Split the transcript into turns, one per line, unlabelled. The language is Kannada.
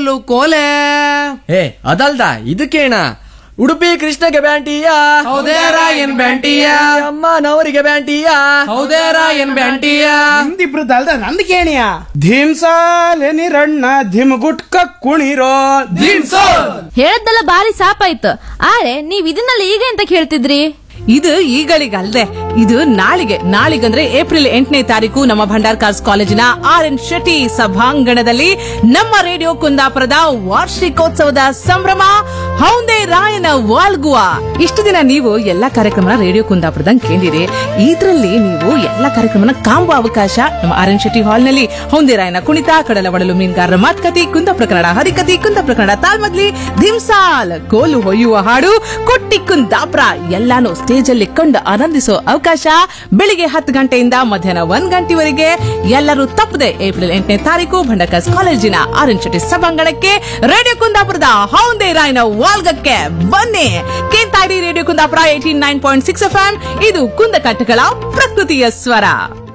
ಬಾಗ್ಲು ಕೋಲೆ
ಏ ಅದಲ್ದ ಇದಕ್ಕೇಣ ಉಡುಪಿ ಕೃಷ್ಣಗೆ ಬ್ಯಾಂಟಿಯ
ಹೌದೇ ರಾಯನ್ ಬ್ಯಾಂಟಿಯ
ಅಮ್ಮ ನವರಿಗೆ ಬ್ಯಾಂಟಿಯ
ಹೌದೇ ರಾಯನ್ ಬ್ಯಾಂಟಿಯ
ನಿಮ್ದಿಬ್ರು ಅಲ್ದ ನಂದ್ ಕೇಣಿಯ ಧಿಮ್ಸಾಲೆ ನಿರಣ್ಣ ಧಿಮ್ ಗುಟ್ಕ ಕುಣಿರೋ
ಹೇಳದ್ದೆಲ್ಲ ಬಾರಿ ಸಾಪಾಯ್ತು ಆರೆ ನೀವ್ ಇದನ್ನೆಲ್ಲ ಈಗ ಎಂತ ಕೇಳ್ತಿದ್ರಿ
ಇದು ಈಗಳಿಗಲ್ದೆ ಇದು ನಾಳಿಗೆ ನಾಳಿಗಂದ್ರೆ ಏಪ್ರಿಲ್ ಎಂಟನೇ ತಾರೀಕು ನಮ್ಮ ಭಂಡಾರ್ಕಾರ್ಸ್ ಕಾಲೇಜಿನ ಆರ್ ಎನ್ ಶೆಟ್ಟಿ ಸಭಾಂಗಣದಲ್ಲಿ ನಮ್ಮ ರೇಡಿಯೋ ಕುಂದಾಪುರದ ವಾರ್ಷಿಕೋತ್ಸವದ ಸಂಭ್ರಮ ಹೌಂದೆ ರಾಯನ ವಾಲ್ಗುವ ಇಷ್ಟು ದಿನ ನೀವು ಎಲ್ಲಾ ಕಾರ್ಯಕ್ರಮನ ರೇಡಿಯೋ ಕುಂದಾಪುರದಂಗ್ ಕೇಳಿರಿ ಇದ್ರಲ್ಲಿ ನೀವು ಎಲ್ಲಾ ಕಾರ್ಯಕ್ರಮನ ಕಾಂಬೋ ಅವಕಾಶ ನಮ್ಮ ಆರ್ ಎನ್ ಶೆಟ್ಟಿ ಹಾಲ್ ನಲ್ಲಿ ಹೌಂದೆ ರಾಯನ ಕುಣಿತ ಕಡಲ ಒಡಲು ಮೀನುಗಾರರ ಮಾತುಕತೆ ಕುಂದಾಪುರ ಕನ್ನಡ ಹರಿಕತಿ ಕುಂದಾಪುರ ಕನ್ನಡ ತಾಳ್ಮದ್ಲಿ ಧಿಮ್ಸಾಲ್ ಕೋಲು ಹೊಯ್ಯುವ ಹಾಡು ಕೊಟ್ಟಿ ಕುಂದಾಪುರ ಎಲ್ಲಾನು ಸ್ಟೇಜ್ ಅಲ್ಲಿ ಕೊಂಡು ಆನಂದಿಸೋ ಅವಕಾಶ ಬೆಳಿಗ್ಗೆ ಹತ್ತು ಗಂಟೆಯಿಂದ ಮಧ್ಯಾಹ್ನ ಒಂದ್ ಗಂಟೆವರೆಗೆ ಎಲ್ಲರೂ ತಪ್ಪದೆ ಏಪ್ರಿಲ್ ಎಂಟನೇ ತಾರೀಕು ಭಂಡಕಸ್ ಕಾಲೇಜಿನ ಆರ್ ಎನ್ ಶೆಟ್ಟಿ ಸಭಾಂಗಣಕ್ಕೆ ರೇಡಿಯೋ ಕುಂದಾಪುರದ ಹೌಂದೆ ರಾಯನ ವಾಲ್ಗಕ್ಕೆ ಬನ್ನಿ ಕೇಂತಾಡಿ radio Kundapura eighteen nine point six F ಇದು ಕುಂದಕಟ್ಟಗಳ ಪ್ರಕೃತಿಯ ಸ್ವರ